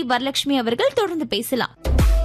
வரலட்சுமி அவர்கள் தொடர்ந்து பேசலாம்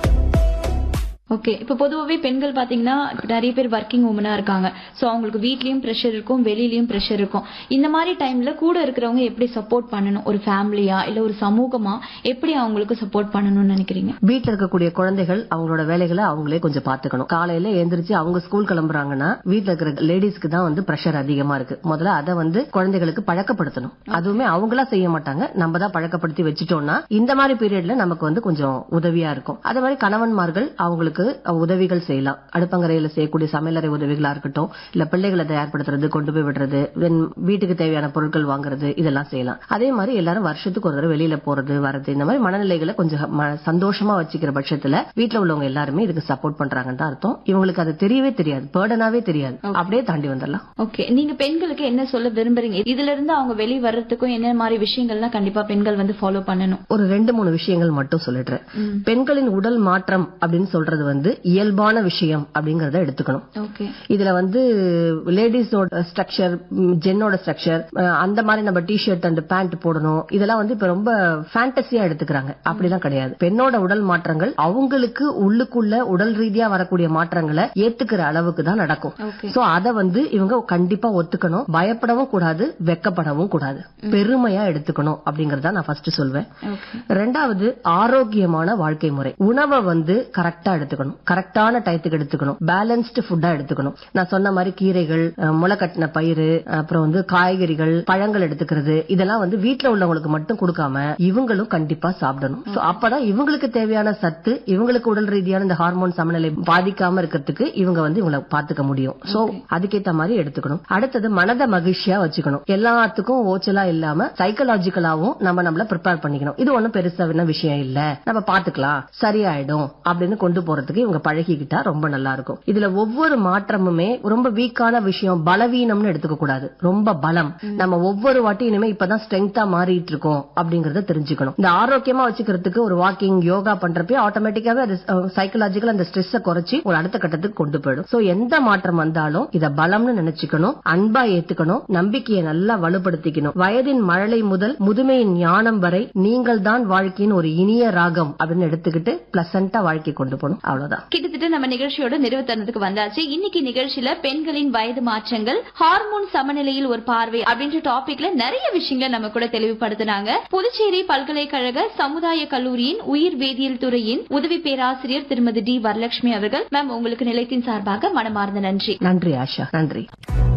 ஓகே இப்போ பொதுவாகவே பெண்கள் பார்த்தீங்கன்னா நிறைய பேர் ஒர்க்கிங் உமனாக இருக்காங்க ஸோ அவங்களுக்கு வீட்லேயும் ப்ரெஷர் இருக்கும் வெளியிலயும் ப்ரெஷர் இருக்கும் இந்த மாதிரி டைமில் கூட இருக்கிறவங்க எப்படி சப்போர்ட் பண்ணணும் ஒரு ஃபேமிலியா இல்லை ஒரு சமூகமா எப்படி அவங்களுக்கு சப்போர்ட் பண்ணணும்னு நினைக்கிறீங்க வீட்ல இருக்கக்கூடிய குழந்தைகள் அவங்களோட வேலைகளை அவங்களே கொஞ்சம் பாத்துக்கணும் காலையில எந்திரிச்சு அவங்க ஸ்கூல் கிளம்புறாங்கன்னா வீட்ல இருக்கிற லேடிஸ்க்கு தான் வந்து பிரஷர் அதிகமா இருக்கு முதல்ல அதை வந்து குழந்தைகளுக்கு பழக்கப்படுத்தணும் அதுவுமே அவங்களா செய்ய மாட்டாங்க நம்ம தான் பழக்கப்படுத்தி வச்சுட்டோம்னா இந்த மாதிரி பீரியட்ல நமக்கு வந்து கொஞ்சம் உதவியா இருக்கும் அதே மாதிரி கணவன்மார்கள் அவங்களுக்கு உதவிகள் செய்யலாம் அடுப்பங்கரையில செய்யக்கூடிய சமையலறை உதவிகளா இருக்கட்டும் இல்ல பிள்ளைகளை தயார்படுத்துறது கொண்டு போய் விடுறது then வீட்டுக்கு தேவையான பொருட்கள் வாங்குறது இதெல்லாம் செய்யலாம் அதே மாதிரி எல்லாரும் வருஷத்துக்கு ஒரு தடவை வெளியில போறது வர்றது இந்த மாதிரி மனநிலைகளை கொஞ்சம் ம- சந்தோஷமா வச்சுக்கிற பட்சத்துல வீட்ல உள்ளவங்க எல்லாருமே இதுக்கு சப்போர்ட் பண்றாங்கன்னு தான் அர்த்தம் இவங்களுக்கு அது தெரியவே தெரியாது பேர்டனாவே தெரியாது அப்படியே தாண்டி வந்துடலாம் ஓகே நீங்க பெண்களுக்கு என்ன சொல்ல விரும்புறீங்க இதுல இருந்து அவங்க வெளியே வர்றதுக்கும் என்ன மாதிரி விஷயங்கள்லாம் கண்டிப்பா பெண்கள் வந்து ஃபாலோ பண்ணணும் ஒரு ரெண்டு மூணு விஷயங்கள் மட்டும் சொல்லிடுறேன் பெண்களின் உடல் மாற்றம் அப்படின்னு சொல்றது வந்து இயல்பான விஷயம் அப்படிங்கறத எடுத்துக்கணும் ஓகே இதுல வந்து லேடிஸோட ஸ்ட்ரக்சர் ஜென்னோட ஸ்ட்ரக்சர் அந்த மாதிரி நம்ம டிஷர்ட் அண்ட் பேண்ட் போடணும் இதெல்லாம் வந்து இப்ப ரொம்ப ஃபேண்டசியா எடுத்துக்கிறாங்க அப்படிலாம் கிடையாது பெண்ணோட உடல் மாற்றங்கள் அவங்களுக்கு உள்ளுக்குள்ள உடல் ரீதியா வரக்கூடிய மாற்றங்களை ஏத்துக்கிற அளவுக்கு தான் நடக்கும் Okay. சோ அத வந்து இவங்க கண்டிப்பா ஒத்துக்கணும் பயப்படவும் கூடாது வெக்கப்படவும் கூடாது பெருமையா எடுத்துக்கணும் அப்படிங்கறத நான் ஃபர்ஸ்ட் சொல்வேன் ஓகே ரெண்டாவது ஆரோக்கியமான வாழ்க்கை முறை உணவை வந்து கரெக்டா எடுத்துக்கணும் கரெக்டான டயத்துக்கு எடுத்துக்கணும் பேலன்ஸ்டு ஃபுட்டா எடுத்துக்கணும் நான் சொன்ன மாதிரி கீரைகள் அஹ், முளைக்கட்டின பயிறு அப்புறம் வந்து காய்கறிகள் பழங்கள் எடுத்துக்கிறது இதெல்லாம் வந்து வீட்ல உள்ளவங்களுக்கு மட்டும் கொடுக்காம இவங்களும் கண்டிப்பா சாப்பிடணும் சோ அப்பதான் இவங்களுக்கு தேவையான சத்து இவங்களுக்கு உடல் ரீதியான இந்த ஹார்மோன் சமநிலை பாதிக்காம இருக்கிறதுக்கு இவங்க வந்து இவங்களை பாத்துக்க முடியும் சோ அதுக்கேத்த மாதிரி எடுத்துக்கணும் அடுத்தது மனதை மகிழ்ச்சியா வச்சுக்கணும் எல்லாத்துக்கும் ஓச்சலா இல்லாம சைக்கலாஜிக்கலாவும் நம்ம நம்மள ப்ரிப்பேர் பண்ணிக்கணும் இது ஒண்ணும் பெருசான விஷயம் இல்ல நம்ம பாத்துக்கலாம் சரியாயிடும் அப்படின்னு கொண்டு போறதுக்கு இவங்க பழகிக்கிட்டா ரொம்ப நல்லா இருக்கும் இதுல ஒவ்வொரு மாற்றமுமே ரொம்ப வீக்கான விஷயம் பலவீனம்னு எடுத்துக்க கூடாது ரொம்ப பலம் நம்ம ஒவ்வொரு வாட்டி இனிமே இப்பதான் ஸ்ட்ரென்த்தா மாறிட்டு இருக்கோம் அப்படிங்கறத தெரிஞ்சுக்கணும் இந்த ஆரோக்கியமா வச்சுக்கிறதுக்கு ஒரு வாக்கிங் யோகா பண்றப்பே ஆட்டோமேட்டிக்காவே அது சைக்கலாஜிக்கல் அந்த ஸ்ட்ரெஸ்ஸை குறைச்சி ஒரு அடுத்த கட்டத்துக்கு கொண்டு போயிடும் சோ எந்த மாற்றம் வந்தாலும் இத பலம்னு நினைச்சுக்கணும் அன்பா ஏத்துக்கணும் நம்பிக்கையை நல்லா வலுப்படுத்திக்கணும் வயதின் மழலை முதல் முதுமையின் ஞானம் வரை நீங்கள் தான் வாழ்க்கையின் ஒரு இனிய ராகம் அப்படின்னு எடுத்துக்கிட்டு பிளசண்டா வாழ்க்கை கொண்டு போகணும் அவ்வளவுதான் கிட்டத்தட்ட நம்ம நிகழ்ச்சியோட நிறைவு தருணத்துக்கு வந்தாச்சு இன்னைக்கு நிகழ்ச்சியில பெண்களின் வயது மாற்றங்கள் ஹார்மோன் சமநிலையில் ஒரு பார்வை அப்படின்ற டாபிக்ல நிறைய விஷயங்களை நம்ம கூட தெளிவுபடுத்தினாங்க புதுச்சேரி பல்கலைக்கழக சமுதாய கல்லூரியின் உயிர் வேதியியல் துறையின் உதவி பேராசிரியர் திருமதி டி வரலட்சுமி அவர்கள் மேம் உங்களுக்கு நிலையத்தின் சார்பாக மனமார்ந்த நன்றி நன்றி ஆஷா நன்றி